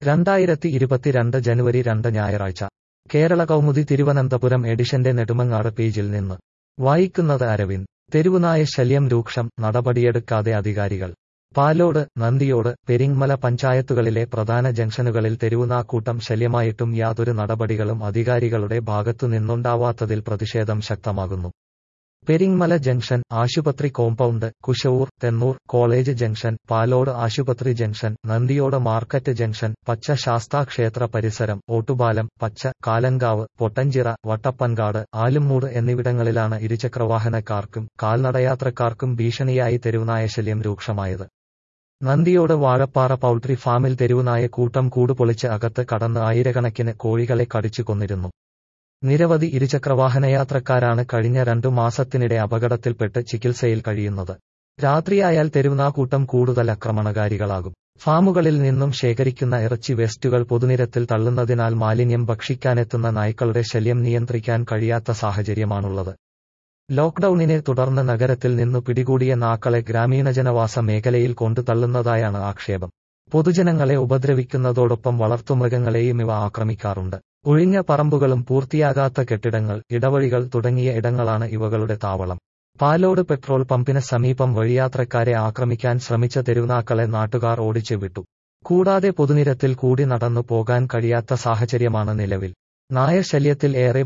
രണ്ടായിരത്തി ഇരുപത്തിരണ്ട് ജനുവരി രണ്ട് ഞായറാഴ്ച കേരള കൗമുദി തിരുവനന്തപുരം എഡിഷന്റെ നെടുമങ്ങാട് പേജിൽ നിന്ന് വായിക്കുന്നത് അരവിന്ദ് തെരുവുനായ ശല്യം രൂക്ഷം നടപടിയെടുക്കാതെ അധികാരികൾ പാലോട് നന്ദിയോട് പെരിങ്മല പഞ്ചായത്തുകളിലെ പ്രധാന ജംഗ്ഷനുകളിൽ തെരുവുനാക്കൂട്ടം ശല്യമായിട്ടും യാതൊരു നടപടികളും അധികാരികളുടെ ഭാഗത്തുനിന്നുണ്ടാവാത്തതിൽ പ്രതിഷേധം ശക്തമാകുന്നു പെരിങ്മല ജംഗ്ഷൻ ആശുപത്രി compound Kushavoor Thennoor college junction Palode ആശുപത്രി ജംഗ്ഷൻ നന്ദിയോട് മാർക്കറ്റ് ജംഗ്ഷൻ പച്ച ശാസ്താ ക്ഷേത്ര പരിസരം ഓട്ടുപാലം പച്ച കാലങ്കാവ് പൊട്ടഞ്ചിറ വട്ടപ്പൻകാട് ആലുംമൂട് എന്നിവിടങ്ങളിലാണ് ഇരുചക്രവാഹനക്കാർക്കും കാൽനടയാത്രക്കാർക്കും ഭീഷണിയായി തെരുവുനായ ശല്യം രൂക്ഷമായത് നന്ദിയോട് വാഴപ്പാറ പൗൾട്രി ഫാമിൽ തെരുവുനായ കൂട്ടം കൂട് പൊളിച്ച് അകത്ത് കടന്ന് ആയിരക്കണക്കിന് കോഴികളെ കടിച്ചു കൊന്നിരുന്നു നിരവധി ഇരുചക്രവാഹനയാത്രക്കാരാണ് കഴിഞ്ഞ രണ്ടു മാസത്തിനിടെ അപകടത്തിൽപ്പെട്ട് ചികിത്സയിൽ കഴിയുന്നത് രാത്രിയായാൽ തെരുവുനാക്കൂട്ടം കൂടുതൽ ആക്രമണകാരികളാകും ഫാമുകളിൽ നിന്നും ശേഖരിക്കുന്ന ഇറച്ചി വേസ്റ്റുകൾ പൊതുനിരത്തിൽ തള്ളുന്നതിനാൽ മാലിന്യം ഭക്ഷിക്കാനെത്തുന്ന നായ്ക്കളുടെ ശല്യം നിയന്ത്രിക്കാൻ കഴിയാത്ത സാഹചര്യമാണുള്ളത് ലോക്ഡൌണിനെ തുടർന്ന് നഗരത്തിൽ നിന്നു പിടികൂടിയ നാക്കളെ ഗ്രാമീണ ജനവാസ മേഖലയിൽ കൊണ്ടു തള്ളുന്നതായാണ് ആക്ഷേപം പൊതുജനങ്ങളെ ഉപദ്രവിക്കുന്നതോടൊപ്പം വളർത്തുമൃഗങ്ങളെയും ഇവ ആക്രമിക്കാറുണ്ട് ഒഴിഞ്ഞ പറമ്പുകളും പൂർത്തിയാകാത്ത കെട്ടിടങ്ങൾ ഇടവഴികൾ തുടങ്ങിയ ഇടങ്ങളാണ് ഇവകളുടെ താവളം പാലോട് പെട്രോൾ പമ്പിന് സമീപം വഴിയാത്രക്കാരെ ആക്രമിക്കാൻ ശ്രമിച്ച തെരുവുനാക്കളെ നാട്ടുകാർ ഓടിച്ചു വിട്ടു കൂടാതെ പൊതുനിരത്തിൽ കൂടി നടന്നു പോകാൻ കഴിയാത്ത സാഹചര്യമാണ് നിലവിൽ നായശല്യത്തിൽ ഏറെ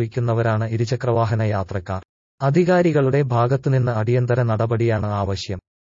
ബുദ്ധിമുട്ടനുഭവിക്കുന്നവരാണ് ഇരുചക്രവാഹന യാത്രക്കാർ അധികാരികളുടെ ഭാഗത്തുനിന്ന് അടിയന്തര നടപടിയാണ് ആവശ്യം